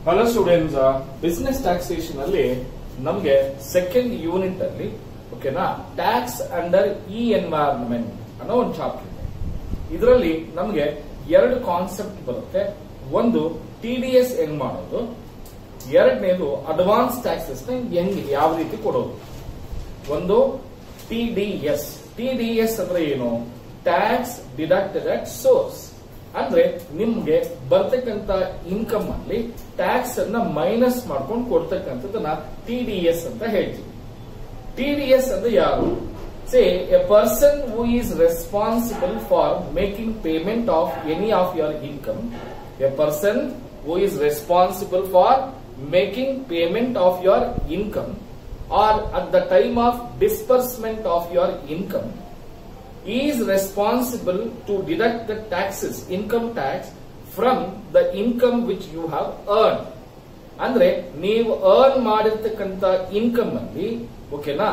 Hello students business taxation ಅಲ್ಲಿ ನಮಗೆ second unit ಅಲ್ಲಿ ಓಕೆನಾ ಟ್ಯಾಕ್ಸ್ ಅಂಡರ್ ಇ ಎನ್ವೈರನ್ಮೆಂಟ್ ಅನ್ನೋ ಒಂದು ಚಾಪ್ಟರ್ ಇದೆ ಇದರಲ್ಲಿ ನಮಗೆ ಎರಡು ಕಾನ್ಸೆಪ್ಟ್ ಬರುತ್ತೆ ಒಂದು ಟಿ ಡಿ ಎಸ್ ಹೆಂಗ್ ಮಾಡೋದು ಎರಡನೇದು ಅಡ್ವಾನ್ಸ್ ಟ್ಯಾಕ್ಸಸ್ ನ ಹೆಂಗ್ ಯಾವ ರೀತಿ ಕೊಡೋದು ಒಂದು T D S T D S ಅಂದ್ರೆ ಏನು ಟ್ಯಾಕ್ಸ್ ಡಿಡಕ್ಟೆಡ್ ಅಟ್ ಸೋರ್ಸ್ ಅಂದ್ರೆ ನಿಮ್ಗೆ ಬರ್ತಕ್ಕಂತ ಇನ್ಕಮ್ ಅಲ್ಲಿ ಟ್ಯಾಕ್ಸ್ ಅನ್ನ ಮೈನಸ್ ಮಾಡ್ಕೊಂಡು ಕೊಡ್ತಕ್ಕಂಥದ್ದನ್ನ ಟಿ ಡಿ ಎಸ್ ಅಂತ ಹೇಳ್ತೀವಿ ಟಿ ಡಿ ಎಸ್ ಅಂದ್ರೆ ಯಾರು say a person who is responsible for making payment of any of your income a person who is responsible for making payment of your income or at the time of disbursement of your income is responsible to deduct the taxes, income tax from the income which you have earned. ಅಂದ್ರೆ ನೀವು earn ಮಾಡಿರ್ತಕ್ಕಂತ income ಅಲ್ಲಿ ಓಕೆನಾ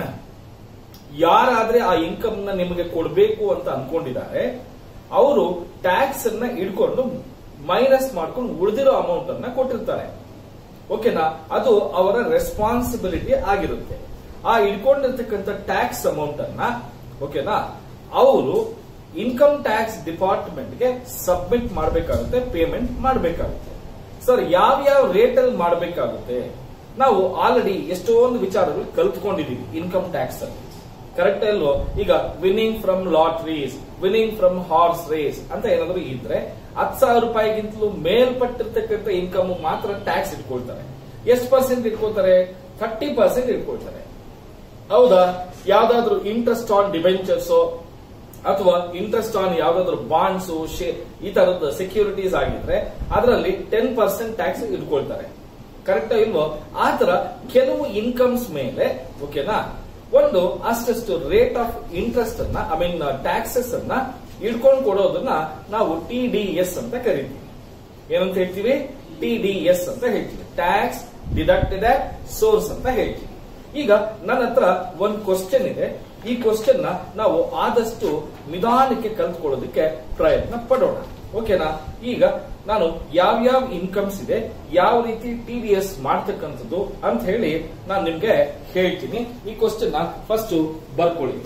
ಯಾರಾದ್ರೆ ಆ income ನ ನಿಮಗೆ ಕೊಡಬೇಕು ಅಂತ ಅನ್ಕೊಂಡಿದ್ದಾರೆ ಅವರು ಟ್ಯಾಕ್ಸ್ ಅನ್ನ ಇಡ್ಕೊಂಡು ಮೈನಸ್ ಮಾಡ್ಕೊಂಡು ಉಳಿದಿರೋ ಅಮೌಂಟ್ ಅನ್ನ ಕೊಟ್ಟಿರ್ತಾರೆ ಓಕೆನಾ ಅದು ಅವರ ರೆಸ್ಪಾನ್ಸಿಬಿಲಿಟಿ ಆಗಿರುತ್ತೆ ಆ ಇಟ್ಕೊಂಡಿರ್ತಕ್ಕಂಥ ಟ್ಯಾಕ್ಸ್ ಅಮೌಂಟ್ ಅನ್ನ ಓಕೆನಾ ಅವರು ಇನ್ಕಮ್ ಟ್ಯಾಕ್ಸ್ ಡಿಪಾರ್ಟ್ಮೆಂಟ್ಗೆ ಸಬ್ಮಿಟ್ ಮಾಡಬೇಕಾಗುತ್ತೆ ಪೇಮೆಂಟ್ ಮಾಡಬೇಕಾಗುತ್ತೆ ಸರ್ ಯಾವ ಯಾವ ರೇಟ್ ಅಲ್ಲಿ ಮಾಡಬೇಕಾಗುತ್ತೆ ನಾವು ಆಲ್ರೆಡಿ ಎಷ್ಟೊಂದು ವಿಚಾರಗಳು ಕಲ್ತ್ಕೊಂಡಿದೀವಿ ಇನ್ಕಮ್ ಟ್ಯಾಕ್ಸ್ ಅಲ್ಲಿ ಕರೆಕ್ಟ್ ಅಲ್ವೋ ಈಗ winning from lotteries winning from horse race ಅಂತ ಏನಾದ್ರು ಇದ್ರೆ ಹತ್ತು ಸಾವಿರ ರೂಪಾಯಿಗಿಂತಲೂ ಮೇಲ್ಪಟ್ಟಿರ್ತಕ್ಕಂಥ ಇನ್ಕಮ್ ಮಾತ್ರ ಟ್ಯಾಕ್ಸ್ ಇಟ್ಕೊಳ್ತಾರೆ ಎಷ್ಟು ಪರ್ಸೆಂಟ್ ಇಟ್ಕೊಳ್ತಾರೆ ಥರ್ಟಿ ಪರ್ಸೆಂಟ್ ಇಟ್ಕೊಳ್ತಾರೆ ಹೌದಾ ಯಾವ್ದಾದ್ರು ಇಂಟ್ರೆಸ್ಟ್ ಆನ್ ಡಿಬೆಂಚರ್ಸ್ ಅಥವಾ ಇಂಟ್ರೆಸ್ಟ್ ಆನ್ ಯಾವ್ದಾದ್ರು ಬಾಂಡ್ಸ್ ಈ ತರದ ಸೆಕ್ಯೂರಿಟೀಸ್ ಆಗಿದ್ರೆ ಅದರಲ್ಲಿ ಟೆನ್ ಪರ್ಸೆಂಟ್ ಟ್ಯಾಕ್ಸ್ ಇಟ್ಕೊಳ್ತಾರೆ ಕರೆಕ್ಟ್ ಇಲ್ವೋ ಆ ತರ ಕೆಲವು ಇನ್ಕಮ್ಸ್ ಮೇಲೆ ಓಕೆನಾ ಒಂದು ಅಷ್ಟಷ್ಟು ರೇಟ್ ಆಫ್ ಇಂಟ್ರೆಸ್ಟ್ ಅನ್ನ ಐ ಮೀನ್ ಟ್ಯಾಕ್ಸಸ್ ಅನ್ನ ಇಡ್ಕೊಂಡು ಕೊಡೋದನ್ನ ನಾವು ಟಿ ಡಿ ಎಸ್ ಅಂತ ಕರಿತೀವಿ ಏನಂತ ಹೇಳ್ತೀವಿ ಟಿ ಡಿ ಎಸ್ ಅಂತ ಹೇಳ್ತೀವಿ ಟ್ಯಾಕ್ಸ್ ಡಿಡಕ್ಟೆಡ್ ಅಟ್ ಸೋರ್ಸ್ ಅಂತ ಹೇಳ್ತೀವಿ ಈಗ ನನ್ನ ಹತ್ರ ಒಂದು ಕ್ವಶನ್ ಇದೆ ಈ ಕ್ವಶನ್ ನ ನಾವು ಆದಷ್ಟು ನಿಧಾನಕ್ಕೆ ಕಲ್ತ್ಕೊಳ್ಳೋದಕ್ಕೆ ಪ್ರಯತ್ನ ಪಡೋಣ ಓಕೆನಾ ಈಗ ನಾನು ಯಾವ್ಯಾವ ಇನ್ಕಮ್ಸ್ ಇದೆ ಯಾವ ರೀತಿ ಟಿ ಡಿ ಎಸ್ ಮಾಡ್ತಕ್ಕಂಥದ್ದು ಅಂತ ಹೇಳಿ ನಾನು ನಿಮ್ಗೆ ಹೇಳ್ತೀನಿ ಈ ಕ್ವಶನ್ ನ ಫಸ್ಟ್ ಬರ್ಕೊಳ್ಳಿ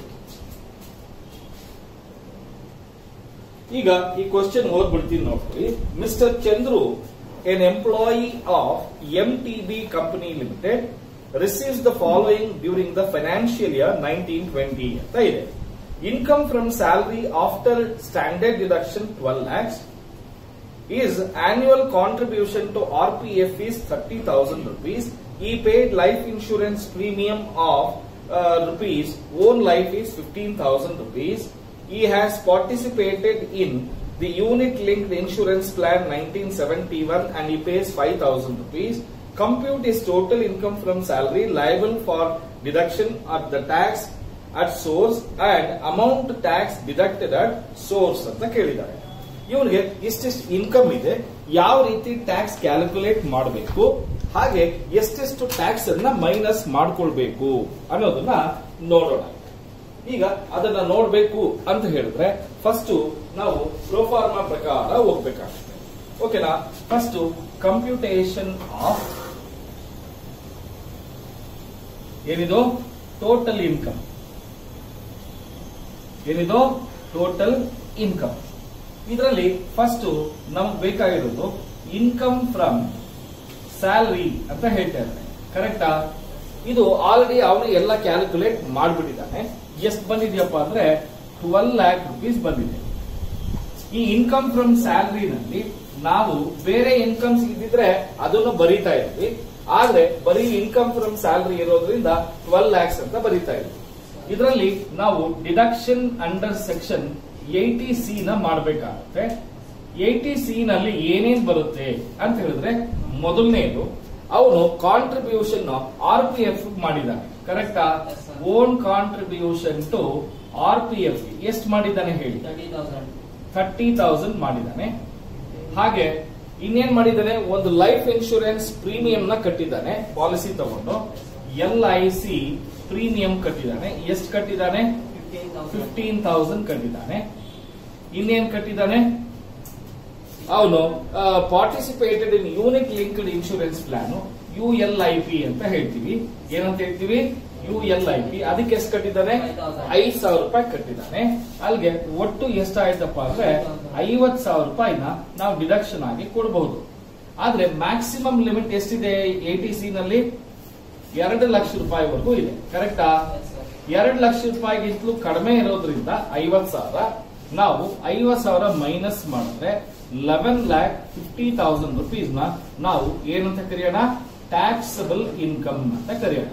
ಈಗ ಈ ಕ್ವಶನ್ ಓದ್ಬಿಡ್ತೀನಿ ನೋಡ್ಕೊಳ್ಳಿ mister Chandru N employee of M T B company limited receives the following during the financial year 1920 ಅಂತ ಇದೆ income from salary after standard deduction twelve lakhs is annual contribution to RPF is 30,000 rupees. He paid life insurance premium of uh, rupees. Own life is 15,000 rupees. He has participated in the unit linked insurance plan 1971 and he pays 5,000 rupees. Compute his total income from salary liable for deduction at the tax at source and amount tax deducted at source ಅಂತ ಕೇಳಿದ್ದಾರೆ ಇವನಿಗೆ ಇಷ್ಟಿಷ್ಟು income ಇದೆ ಯಾವ ರೀತಿ tax calculate ಮಾಡಬೇಕು ಹಾಗೆ ಎಷ್ಟೆಷ್ಟು ಟ್ಯಾಕ್ಸ್ ಅನ್ನ ಮೈನಸ್ ಮಾಡ್ಕೊಳ್ಬೇಕು ಅನ್ನೋದನ್ನ ನೋಡೋಣ ಈಗ ಅದನ್ನ ನೋಡ್ಬೇಕು ಅಂತ ಹೇಳಿದ್ರೆ ಫಸ್ಟ್ ನಾವು ಪ್ರೋಫಾರ್ಮಾ ಪ್ರಕಾರ ಹೋಗ್ಬೇಕಾಗುತ್ತೆ ಓಕೆನಾ ಫಸ್ಟ್ ಕಂಪ್ಯೂಟೇಷನ್ ಆಫ್ ಏನಿದು ಟೋಟಲ್ ಇನ್ಕಮ್ ಏನಿದು ಟೋಟಲ್ ಇನ್ಕಮ್ ಇದರಲ್ಲಿ ಫಸ್ಟ್ ನಮ್ಗೆ ಬೇಕಾಗಿರೋದು ಇನ್ಕಮ್ ಫ್ರಮ್ ಸ್ಯಾಲರಿ ಅಂತ ಹೇಳ್ತಾ ಇದ್ದಾರೆ ಕರೆಕ್ಟಾ ಇದು ಆಲ್ರೆಡಿ ಅವನು ಎಲ್ಲ ಕ್ಯಾಲ್ಕುಲೇಟ್ ಮಾಡ್ಬಿಟ್ಟಿದ್ದಾನೆ ಎಷ್ಟು ಬಂದಿದೆಯಪ್ಪ ಅಂದ್ರೆ ಟ್ವೆಲ್ ಲ್ಯಾಕ್ ರುಪೀಸ್ ಬಂದಿದೆ ಈ ಇನ್ಕಮ್ ಫ್ರಮ್ ಸ್ಯಾಲರಿನಲ್ಲಿ ನಾವು ಬೇರೆ ಇನ್ಕಮ್ಸ್ ಇದ್ದಿದ್ರೆ ಅದನ್ನು ಬರೀತಾ ಇದ್ವಿ ಆದ್ರೆ ಬರೀ ಇನ್ಕಮ್ ಫ್ರಮ್ ಸ್ಯಾಲರಿ ಇರೋದ್ರಿಂದ ಟ್ವೆಲ್ ಲ್ಯಾಕ್ಸ್ ಅಂತ ಬರೀತಾ ಇದ್ವಿ ಇದರಲ್ಲಿ ನಾವು deduction under section eighty C ನ ಮಾಡಬೇಕಾಗುತ್ತೆ ಏಟಿ ಸಿ ನಲ್ಲಿ ಏನೇನ್ ಬರುತ್ತೆ ಅಂತ ಹೇಳಿದ್ರೆ ಮೊದಲನೇದು ಅವನು ಕಾಂಟ್ರಿಬ್ಯೂಷನ್ ಆರ್ ಪಿ ಎಫ್ ಮಾಡಿದ್ದಾನೆ ಕರೆಕ್ಟಾ own contribution to R P F ಎಷ್ಟು ಮಾಡಿದ್ದಾನೆ ಹೇಳಿ ಥರ್ಟಿ ತೌಸಂಡ್ ಮಾಡಿದ್ದಾನೆ ಹಾಗೆ ಇನ್ನೇನ್ ಮಾಡಿದ್ದಾನೆ ಒಂದು ಲೈಫ್ ಇನ್ಶೂರೆನ್ಸ್ ಪ್ರೀಮಿಯಂ ನ ಕಟ್ಟಿದ್ದಾನೆ ಪಾಲಿಸಿ ತಗೊಂಡು ಎಲ್ ಐ ಸಿ ಪ್ರೀಮಿಯಂ ಕಟ್ಟಿದ್ದಾನೆ ಎಷ್ಟು ಕಟ್ಟಿದ್ದಾನೆ ಫಿಫ್ಟೀನ್ ತೌಸಂಡ್ ಕಟ್ಟಿದ್ದಾನೆ ಇನ್ನೇನ್ ಕಟ್ಟಿದ್ದಾನೆ ಅವನು participated in unit linked insurance plan U L I P ಅಂತ ಹೇಳ್ತೀವಿ ಏನಂತ ಹೇಳ್ತೀವಿ ಯು ಎಲ್ ಐ ಪಿ ಅದಕ್ಕೆ ಎಷ್ಟು ಕಟ್ಟಿದ್ದಾನೆ ಐದ್ ಸಾವಿರ ರೂಪಾಯಿ ಕಟ್ಟಿದ್ದಾನೆ ಅಲ್ಲಿಗೆ ಒಟ್ಟು ಎಷ್ಟಾಯ್ತಪ್ಪ ಅಂದ್ರೆ ಐವತ್ ಸಾವಿರ ರೂಪಾಯಿನ ನಾವು ಡಿಡಕ್ಷನ್ ಆಗಿ ಕೊಡಬಹುದು ಆದ್ರೆ ಮ್ಯಾಕ್ಸಿಮಮ್ ಲಿಮಿಟ್ ಎಷ್ಟಿದೆ ಎ ಟಿ ಸಿ ನಲ್ಲಿ ಎರಡು ಲಕ್ಷ ರೂಪಾಯಿವರೆಗೂ ಇದೆ ಕರೆಕ್ಟಾ ಎರಡು ಲಕ್ಷ ರೂಪಾಯಿಗಿಂತಲೂ ಕಡಿಮೆ ಇರೋದ್ರಿಂದ ಐವತ್ ಸಾವಿರ ನಾವು ಐವತ್ ಸಾವಿರ ಮೈನಸ್ ಮಾಡಿದ್ರೆ eleven lakh fifty thousand rupees ನ ನಾವು ಏನಂತ ಕರೆಯೋಣ ಟ್ಯಾಕ್ಸಬಲ್ ಇನ್ಕಮ್ ಅಂತ ಕರೆಯೋಣ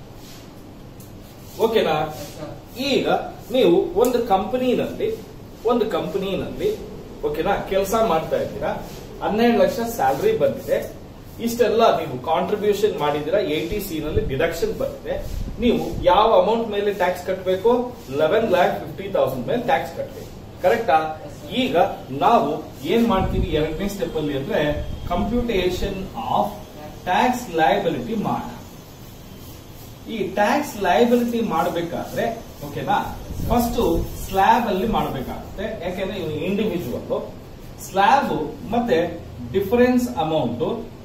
ಓಕೆನಾ ಈಗ ನೀವು ಒಂದು ಕಂಪನಿನಲ್ಲಿ ಒಂದು ಕಂಪನಿನಲ್ಲಿ ಓಕೆನಾ ಕೆಲಸ ಮಾಡ್ತಾ ಇದ್ದೀರಾ ಹನ್ನೆರಡು ಲಕ್ಷ ಸ್ಯಾಲರಿ ಬಂದಿದೆ ಇಷ್ಟೆಲ್ಲ ನೀವು ಕಾಂಟ್ರಿಬ್ಯೂಷನ್ ಮಾಡಿದಿರಾ ಎ ಟಿ ಸಿ ನಲ್ಲಿ ಡಿಡಕ್ಷನ್ ಬಂದಿದೆ ನೀವು ಯಾವ ಅಮೌಂಟ್ ಮೇಲೆ ಟ್ಯಾಕ್ಸ್ ಕಟ್ಟಬೇಕು ಲೆವೆನ್ ಲ್ಯಾಕ್ ಫಿಫ್ಟಿ ತೌಸಂಡ್ ಮೇಲೆ ಟ್ಯಾಕ್ಸ್ ಕಟ್ಟಬೇಕು ಕರೆಕ್ಟಾ ಈಗ ನಾವು ಏನ್ ಮಾಡ್ತೀವಿ ಎರಡನೇ ಸ್ಟೆಪ್ ಅಲ್ಲಿ ಅಂದ್ರೆ ಕಂಪ್ಯೂಟೇಷನ್ ಆಫ್ ಟ್ಯಾಕ್ಸ್ ಲಯಬಿಲಿಟಿ ಮಾಡೋಣ ಈ ಟ್ಯಾಕ್ಸ್ ಲಯಬಿಲಿಟಿ ಮಾಡಬೇಕಾದ್ರೆ ಓಕೆನಾ ಫಸ್ಟ್ ಸ್ಲ್ಯಾಬ್ ಅಲ್ಲಿ ಮಾಡಬೇಕಾಗುತ್ತೆ ಯಾಕೆಂದ್ರೆ ಇವನು ಇಂಡಿವಿಜುವಲ್ ಸ್ಲ್ಯಾಬ್ ಮತ್ತೆ difference amount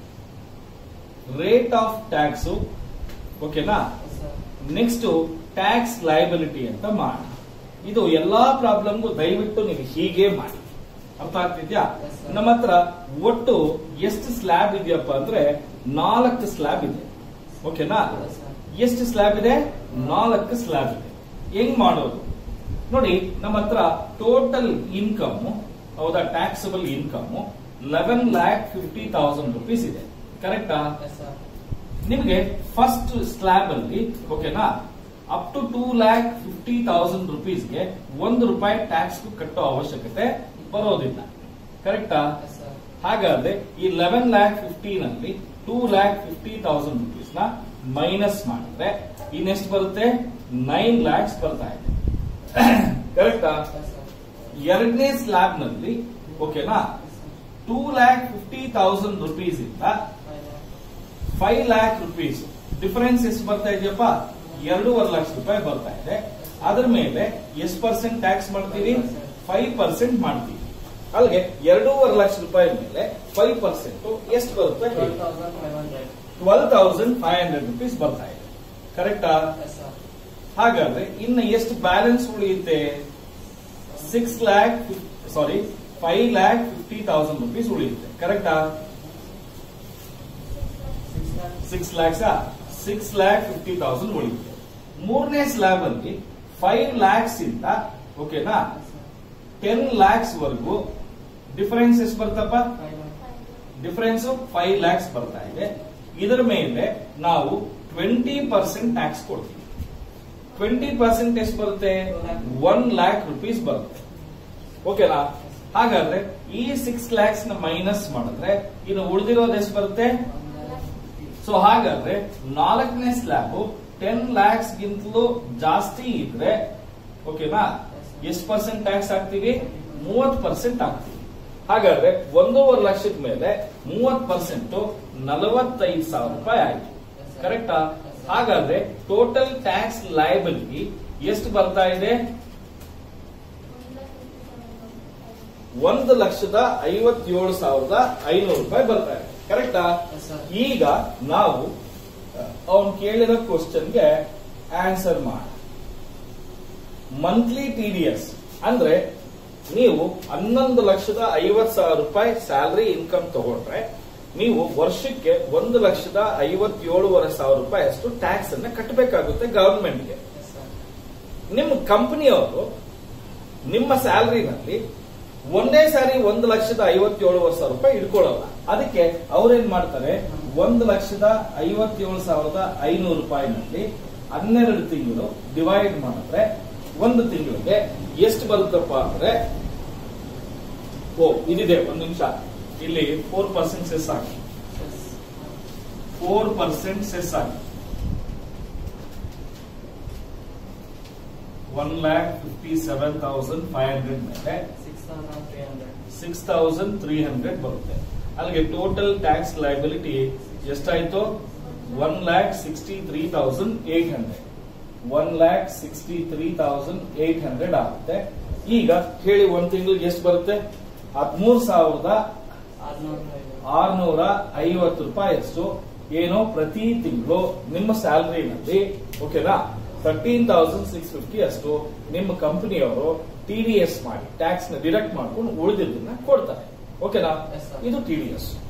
rate of tax ಓಕೆನಾ ನೆಕ್ಸ್ಟ್ ಟ್ಯಾಕ್ಸ್ ಲಯಬಿಲಿಟಿ ಅಂತ ಮಾಡೋಣ ಇದು ಎಲ್ಲಾ ಪ್ರಾಬ್ಲಮ್ಗೂ ದಯವಿಟ್ಟು ನೀವು ಹೀಗೆ ಮಾಡಿ ಅರ್ಥ ಆಗ್ತಿದ್ಯಾ Yes, sir. ನಮ್ಮ ಹತ್ರ ಒಟ್ಟು ಎಷ್ಟು ಸ್ಲ್ಯಾಬ್ ಇದೆಯಪ್ಪ ಅಂದ್ರೆ ನಾಲ್ಕು ಸ್ಲ್ಯಾಬ್ ಇದೆ ಓಕೆನಾ Yes, sir. ಎಷ್ಟು ಸ್ಲ್ಯಾಬ್ ಇದೆ ನಾಲ್ಕು ಸ್ಲ್ಯಾಬ್ ಇದೆ ಹೆಂಗ್ ಮಾಡೋದು ನೋಡಿ ನಮ್ಮ ಹತ್ರ ಟೋಟಲ್ ಇನ್ಕಮ್ ಹೌದಾ taxable income eleven lakh fifty thousand rupees ಇದೆ ಕರೆಕ್ಟಾ ನಿಮಗೆ ಫಸ್ಟ್ ಸ್ಲ್ಯಾಬ್ ಅಲ್ಲಿ ಓಕೆನಾ up to two lakh fifty thousand ರುಪೀಸ್ಗೆ ಒಂದು ರೂಪಾಯಿ ಟ್ಯಾಕ್ಸ್ ಕಟ್ಟೋ ಅವಶ್ಯಕತೆ ಬರೋದಿಲ್ಲ ಕರೆಕ್ಟಾ ಹಾಗಾದ್ರೆ ಈ ಲೆವೆನ್ ಲ್ಯಾಕ್ ಫಿಫ್ಟೀನ್ ಅಲ್ಲಿ two lakh fifty thousand rupees ನ ಮೈನಸ್ ಮಾಡಿದ್ರೆ ಇನ್ನೆಷ್ಟು ಬರುತ್ತೆ ನೈನ್ ಲ್ಯಾಕ್ಸ್ ಬರ್ತಾ ಇದೆ ಕರೆಕ್ಟಾ ಎರಡನೇ ಸ್ಲ್ಯಾಬ್ ನಲ್ಲಿ ಓಕೆನಾ two lakh fifty thousand rupees ಇಂದ ಫೈವ್ ಲ್ಯಾಕ್ ರುಪೀಸ್ ಡಿಫರೆನ್ಸ್ ಎಷ್ಟು ಬರ್ತಾ ಇದೆಯಪ್ಪ ಎರಡೂವರೆ ಲಕ್ಷ ರೂಪಾಯಿ ಬರ್ತಾ ಇದೆ ಅದ್ರ ಮೇಲೆ ಎಷ್ಟು ಪರ್ಸೆಂಟ್ ಟ್ಯಾಕ್ಸ್ ಮಾಡ್ತೀವಿ ಫೈವ್ ಪರ್ಸೆಂಟ್ ಮಾಡ್ತೀವಿ ಅಲ್ಲಿಗೆ ಎರಡೂವರೆ ಲಕ್ಷ ರೂಪಾಯಿ ಮೇಲೆ ಫೈವ್ ಪರ್ಸೆಂಟ್ ಎಷ್ಟು ಬರುತ್ತೆ twelve thousand five hundred rupees ಬರ್ತಾ ಇದೆ ಕರೆಕ್ಟಾ ಹಾಗಾದ್ರೆ ಇನ್ನು ಎಷ್ಟು ಬ್ಯಾಲೆನ್ಸ್ ಉಳಿಯುತ್ತೆ six lakh sorry five lakh fifty thousand rupees ಉಳಿಯುತ್ತೆ ಕರೆಕ್ಟಾ six lakhs six lakh fifty thousand ಉಳಿಯುತ್ತೆ ಮೂರನೇ ಸ್ಲ್ಯಾಬ್ ಅಲ್ಲಿ ಫೈವ್ ಲ್ಯಾಕ್ಸ್ ಇಂದ ಓಕೆನಾ ಟೆನ್ ಲ್ಯಾಕ್ಸ್ ವರೆಗೂ ಡಿಫರೆನ್ಸ್ ಎಷ್ಟು ಬರ್ತಪ್ಪ ಡಿಫರೆನ್ಸ್ ಫೈವ್ ಲ್ಯಾಕ್ಸ್ ಬರ್ತಾ ಇದೆ ಇದರ ಮೇಲೆ ನಾವು ಟ್ವೆಂಟಿ ಪರ್ಸೆಂಟ್ ಟ್ಯಾಕ್ಸ್ ಕೊಡ್ತೀವಿ ಟ್ವೆಂಟಿ ಪರ್ಸೆಂಟ್ ಎಷ್ಟು ಬರುತ್ತೆ ಒನ್ ಲ್ಯಾಕ್ ರುಪೀಸ್ ಬರುತ್ತೆ ಓಕೆನಾ ಹಾಗಾದ್ರೆ ಈ ಸಿಕ್ಸ್ ಲ್ಯಾಕ್ಸ್ ನ ಮೈನಸ್ ಮಾಡಿದ್ರೆ ಇನ್ನು ಉಳಿದಿರೋದು ಎಷ್ಟು ಬರುತ್ತೆ ಸೊ ಹಾಗಾದ್ರೆ ನಾಲ್ಕನೇ ಸ್ಲ್ಯಾಬ್ ಟೆನ್ ಲ್ಯಾಕ್ಸ್ ಗಿಂತಲೂ ಜಾಸ್ತಿ ಇದ್ರೆ ಓಕೆನಾ ಎಷ್ಟು ಪರ್ಸೆಂಟ್ ಟ್ಯಾಕ್ಸ್ ಹಾಕ್ತೀವಿ ಮೂವತ್ ಪರ್ಸೆಂಟ್ ಹಾಕ್ತೀವಿ ಹಾಗಾದ್ರೆ ಒಂದೂವರೆ ಲಕ್ಷದ ಮೇಲೆ ಮೂವತ್ ಪರ್ಸೆಂಟ್ ನಲವತ್ತೈದು ಸಾವಿರ ರೂಪಾಯಿ ಆಯ್ತು ಕರೆಕ್ಟಾ ಹಾಗಾದ್ರೆ ಟೋಟಲ್ ಟ್ಯಾಕ್ಸ್ ಲಯಬಿಲಿಟಿ ಎಷ್ಟು ಬರ್ತಾ ಇದೆ ಒಂದು ಲಕ್ಷದ ಐವತ್ತೇಳು ಸಾವಿರದ ಐನೂರು ರೂಪಾಯಿ ಬರ್ತಾ ಇದೆ ಕರೆಕ್ಟಾ Yes, sir. ಈಗ ನಾವು ಅವನು ಕೇಳಿರೋ ಕ್ವಶನ್ಗೆ ಆನ್ಸರ್ ಮಾಡ ಮಂತ್ಲಿ ಟಿಡಿಎಸ್ ಅಂದ್ರೆ ನೀವು ಹನ್ನೊಂದು ಲಕ್ಷದ ಐವತ್ ಸಾವಿರ ರೂಪಾಯಿ ಸ್ಯಾಲರಿ ಇನ್ಕಮ್ ತಗೊಂಡ್ರೆ ನೀವು ವರ್ಷಕ್ಕೆ ಒಂದು ಲಕ್ಷದ ಐವತ್ತೇಳುವರೆ ಸಾವಿರ ರೂಪಾಯಿ ಅಷ್ಟು ಟ್ಯಾಕ್ಸ್ ಅನ್ನ ಕಟ್ಟಬೇಕಾಗುತ್ತೆ ಗವರ್ಮೆಂಟ್ಗೆ ನಿಮ್ಮ ಕಂಪನಿಯವರು ನಿಮ್ಮ ಸ್ಯಾಲರಿನಲ್ಲಿ ಒಂದೇ ಸಾರಿ ಒಂದು ಲಕ್ಷದ ಐವತ್ತೇಳುವರೆ ಸಾವಿರ ರೂಪಾಯಿ ಇಟ್ಕೊಳ್ಳಲ್ಲ ಅದಕ್ಕೆ ಅವ್ರೇನ್ ಮಾಡ್ತಾರೆ ಒಂದು ಲಕ್ಷದ ಐವತ್ತೇಳು ಸಾವಿರದ ಐನೂರು ರೂಪಾಯಿನಲ್ಲಿ ಹನ್ನೆರಡು ತಿಂಗಳು ಡಿವೈಡ್ ಮಾಡಿದ್ರೆ ಒಂದು ತಿಂಗಳಿಗೆ ಎಷ್ಟು ಬರುತ್ತಪ್ಪ ಅಂದ್ರೆ ಓ ಇದಿದೆ ಒಂದು ನಿಮಿಷ ಇಲ್ಲಿ ಫೋರ್ ಪರ್ಸೆಂಟ್ ಸೆಸ್ ಹಾಕಿ ಫೋರ್ ಪರ್ಸೆಂಟ್ ಸೆಸ್ ಹಾಕಿ one lakh fifty seven thousand five hundred ಮೇಲೆ ಸಿಕ್ಸ್ ತೌಸಂಡ್ ತ್ರೀ ಹಂಡ್ರೆಡ್ ಬರುತ್ತೆ ಅಲ್ಲಿಗೆ ಟೋಟಲ್ ಟ್ಯಾಕ್ಸ್ ಲೈಬಿಲಿಟಿ ಎಷ್ಟಾಯ್ತು one lakh sixty three thousand eight hundred one lakh sixty three thousand eight hundred ಆಗುತ್ತೆ ಈಗ ಹೇಳಿ ಒಂದ್ ತಿಂಗಳಿಗೆ ಎಷ್ಟು ಬರುತ್ತೆ ಹದಿಮೂರು ಸಾವಿರದ ಆರ್ನೂರ ಐವತ್ತು ರೂಪಾಯಿಯಷ್ಟು ಏನೋ ಪ್ರತಿ ತಿಂಗಳು ನಿಮ್ಮ ಸ್ಯಾಲರಿನಲ್ಲಿ ಓಕೆನಾ ತರ್ಟೀನ್ ತೌಸಂಡ್ ಸಿಕ್ಸ್ ಫಿಫ್ಟಿ ಅಷ್ಟು ನಿಮ್ಮ ಕಂಪನಿಯವರು ಟಿ ಡಿ ಎಸ್ ಮಾಡಿ ಟ್ಯಾಕ್ಸ್ ನ ಡಿಡಕ್ಟ್ ಮಾಡ್ಕೊಂಡು ಉಳಿದಿದ್ದನ್ನ ಕೊಡ್ತಾರೆ ಓಕೆನಾ Yes, sir. ಇದು ಟಿ ಡಿ ಎಸ್